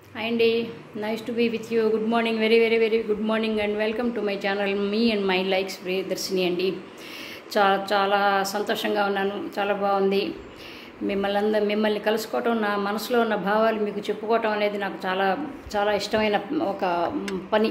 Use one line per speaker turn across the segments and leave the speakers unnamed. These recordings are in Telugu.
హాయ్ అండి nice to be with you good morning very very very good morning and welcome to my channel మీ అండ్ మై లైక్స్ ప్రియదర్శిని అండి చాలా చాలా సంతోషంగా ఉన్నాను చాలా బాగుంది మిమ్మల్ని అందరూ మిమ్మల్ని కలుసుకోవటం నా మనసులో ఉన్న భావాలు మీకు చెప్పుకోవటం అనేది నాకు చాలా చాలా ఇష్టమైన ఒక పని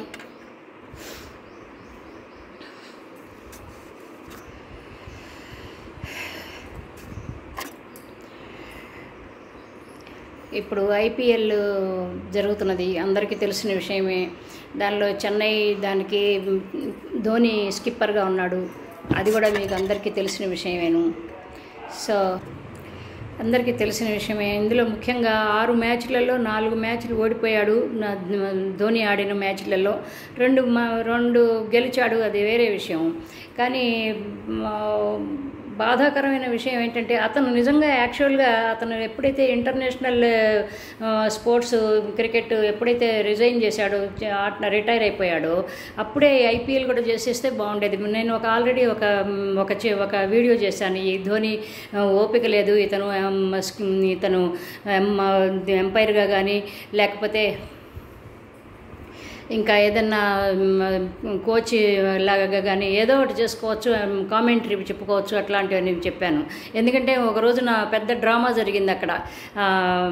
ఇప్పుడు ఐపీఎల్ జరుగుతున్నది అందరికీ తెలిసిన విషయమే దానిలో చెన్నై దానికి ధోని స్కిప్పర్గా ఉన్నాడు అది కూడా మీకు అందరికీ తెలిసిన విషయమేను సో అందరికీ తెలిసిన విషయమే ఇందులో ముఖ్యంగా ఆరు మ్యాచ్లలో నాలుగు మ్యాచ్లు ఓడిపోయాడు నా- ధోని ఆడిన మ్యాచ్లలో రెండు మా రెండు గెలిచాడు అది వేరే విషయం కానీ మా, బాధాకరమైన విషయం ఏంటంటే అతను నిజంగా యాక్చువల్గా అతను ఎప్పుడైతే ఇంటర్నేషనల్ ఆ, స్పోర్ట్స్ క్రికెట్ ఎప్పుడైతే రిజైన్ చేశాడో చ- ఆట రిటైర్ అయిపోయాడో అప్పుడే ఐపీఎల్ కూడా చేసేస్తే బాగుండేది నేను ఒక ఆల్రెడీ ఒక మ్, ఒక చి- ఒక వీడియో చేశాను ఈ ధోని ఆ, ఓపిక లేదు ఇతను ఆమ్, స్క్- ఇతను ఆమ్, ఎంపైర్గా కానీ లేకపోతే ఇంకా ఏదన్నా మ్, కోచ్ లాగా కానీ ఏదో ఒకటి చేసుకోవచ్చు కామెంటరీ చెప్పుకోవచ్చు అట్లాంటివన్నీ చెప్పాను ఎందుకంటే ఒక రోజు నా పెద్ద డ్రామా జరిగింది అక్కడ ఆ,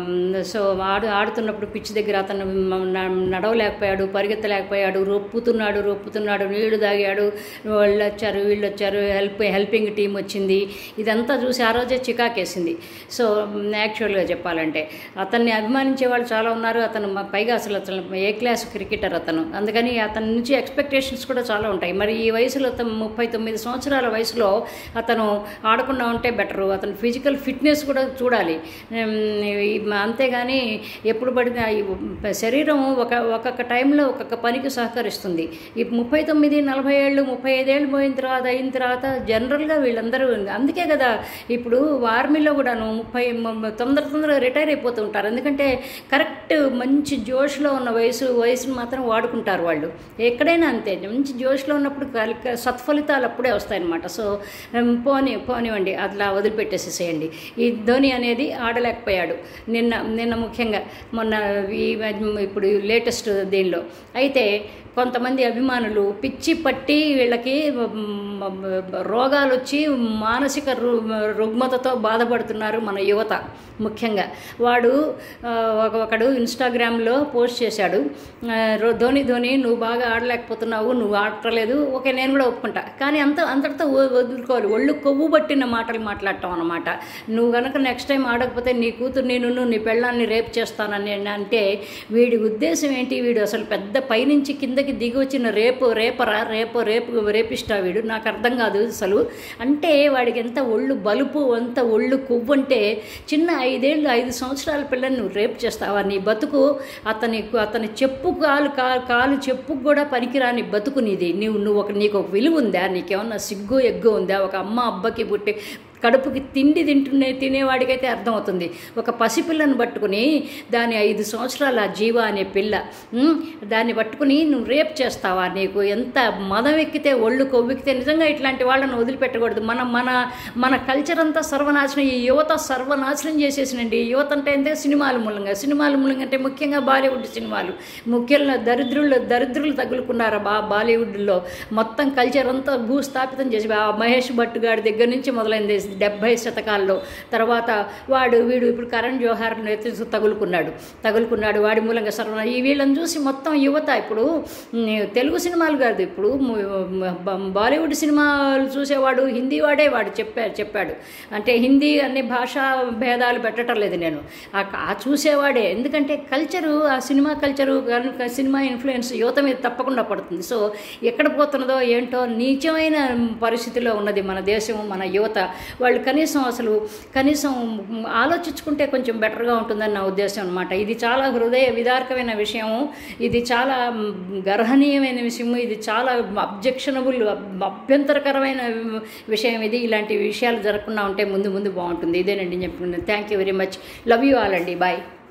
సో ఆడు ఆడుతున్నప్పుడు పిచ్ దగ్గర అతను మ- న- నడవలేకపోయాడు పరిగెత్తలేకపోయాడు రొప్పుతున్నాడు రొప్పుతున్నాడు నీళ్లు తాగాడు వాళ్ళు వచ్చారు వీళ్ళు వచ్చారు హెల్ప్ హెల్పింగ్ టీం వచ్చింది ఇదంతా చూసి ఆ రోజే చికాకేసింది సో యాక్చువల్గా చెప్పాలంటే అతన్ని అభిమానించే వాళ్ళు చాలా ఉన్నారు అతను మ- పైగా అసలు అతను ఏ క్లాస్ క్రికెటర్ అతను అందుకని అతని నుంచి ఎక్స్పెక్టేషన్స్ కూడా చాలా ఉంటాయి మరి ఈ వయసులో అతను ముప్పై తొమ్మిది సంవత్సరాల వయసులో అతను ఆడకుండా ఉంటే బెటరు అతను ఫిజికల్ ఫిట్నెస్ కూడా చూడాలి ఉమ్, ఈ- అంతేగాని ఎప్పుడు పడితే ఈ శరీరం ఒక ఒక్కొక్క టైంలో ఒక్కొక్క పనికి సహకరిస్తుంది ఈ ముప్పై తొమ్మిది నలభై ఏళ్ళు ముప్పై ఐదేళ్ళు పోయిన తర్వాత అయిన తర్వాత జనరల్గా వీళ్ళందరూ అందుకే కదా ఇప్పుడు ఆర్మీలో కూడాను ముప్పై మ- తొందర తొందరగా రిటైర్ అయిపోతూ ఉంటారు ఎందుకంటే కరెక్ట్ మంచి జోష్లో ఉన్న వయసు వయసును మాత్రం వాడుకుంటారు వాళ్ళు ఎక్కడైనా అంతే మంచి జోష్లో ఉన్నప్పుడు కల్- సత్ఫలితాలు అప్పుడే వస్తాయన్నమాట సో ఉమ్, పోనీ పోనివ్వండి అట్లా వదిలిపెట్టేసేసేయండి ఈ ధోని అనేది ఆడలేకపోయాడు నిన్న నిన్న ముఖ్యంగా మొన్న ఈ ఇప్పుడు లేటెస్ట్ దీనిలో అయితే కొంతమంది అభిమానులు పిచ్చి పట్టి వీళ్ళకి మ్, రోగాలు వచ్చి మానసిక రు- రుగ్మతతో బాధపడుతున్నారు మన యువత ముఖ్యంగా వాడు ఆ, ఒక ఒకడు ఇన్స్టాగ్రామ్లో పోస్ట్ చేశాడు ఆ, రో- ధోని ధోని నువ్వు బాగా ఆడలేకపోతున్నావు నువ్వు ఆడట్లేదు ఓకే నేను కూడా ఒప్పుకుంటా కానీ అంత అంతటితో వ- వదులుకోవాలి ఒళ్ళు కొవ్వు పట్టిన మాటలు మాట్లాడటం అనమాట నువ్వు కనుక నెక్స్ట్ టైం ఆడకపోతే నీ కూతురు నేను నీ పెళ్ళాన్ని రేపు చేస్తానని అంటే వీడి ఉద్దేశం ఏంటి వీడు అసలు పెద్ద పైనుంచి కిందకి దిగి వచ్చిన రేపు రేపరా రేపు రేపు రేపిస్తా వీడు నాకు అర్థం కాదు అసలు అంటే వాడికి ఎంత ఒళ్ళు బలుపు ఎంత ఒళ్ళు కొవ్వు అంటే చిన్న ఐదేళ్ళు ఐదు సంవత్సరాల పిల్లని నువ్వు రేపు చేస్తావా నీ బతుకు అతని అతని చెప్పు కాలు కా- కాలు చెప్పుకు కూడా పనికిరాని బతుకు నీది నువ్వు నువ్వు ఒక నీకు ఒక విలువ ఉందా నీకేమన్నా సిగ్గు ఎగ్గు ఉందా ఒక అమ్మ అబ్బకి పుట్టి కడుపుకి తిండి తింటునే తినేవాడికైతే అర్థమవుతుంది ఒక పసిపిల్లను పట్టుకుని దాని ఐదు సంవత్సరాల జీవ అనే పిల్ల ఉమ్, దాన్ని పట్టుకుని నువ్వు రేప్ చేస్తావా నీకు ఎంత మదం ఎక్కితే ఒళ్ళు కొవ్వెక్కితే నిజంగా ఇట్లాంటి వాళ్ళని వదిలిపెట్టకూడదు మన మన మన కల్చర్ అంతా సర్వనాశనం ఈ యువత సర్వనాశనం చేసేసినండి ఈ యువత అంటే అంటే సినిమాల మూలంగా సినిమాల మూలంగా అంటే ముఖ్యంగా బాలీవుడ్ సినిమాలు ముఖ్యంగా దరిద్రులు దరిద్రులు తగులుకున్నారు బా బాలీవుడ్లో మొత్తం కల్చర్ అంతా భూస్థాపితం చేసి ఆ మహేష్ భట్ గారి దగ్గర నుంచి మొదలైంది డెబ్భై శతకాల్లో తర్వాత వాడు వీడు ఇప్పుడు కరణ్ జోహార్ ఎత్తి తగులుకున్నాడు తగులుకున్నాడు వాడి మూలంగా సర్వ ఈ వీళ్ళని చూసి మొత్తం యువత ఇప్పుడు ఉమ్, తెలుగు సినిమాలు కాదు ఇప్పుడు ము- బ- బాలీవుడ్ సినిమాలు చూసేవాడు హిందీ వాడే వాడు చెప్పాడు చెప్పాడు అంటే హిందీ అన్ని భాషా భేదాలు పెట్టడం లేదు నేను ఆ- ఆ చూసేవాడే ఎందుకంటే కల్చరు ఆ సినిమా కల్చరు కనుక సినిమా ఇన్ఫ్లుయెన్స్ యువత మీద తప్పకుండా పడుతుంది సో ఎక్కడ పోతున్నదో ఏంటో నీచమైన పరిస్థితిలో ఉన్నది మన దేశం మన యువత వాళ్ళు కనీసం అసలు కనీసం ఆలోచించుకుంటే కొంచెం బెటర్గా ఉంటుందని నా ఉద్దేశం అనమాట ఇది చాలా హృదయ విదారకమైన విషయం ఇది చాలా మ్, గర్హనీయమైన విషయం ఇది చాలా అబ్జెక్షనబుల్ అభ్యంతరకరమైన విషయం ఇది ఇలాంటి విషయాలు జరగకుండా ఉంటే ముందు ముందు బాగుంటుంది ఇదేనండి చెప్పుకున్నాను thank you very much love you all అండి బాయ్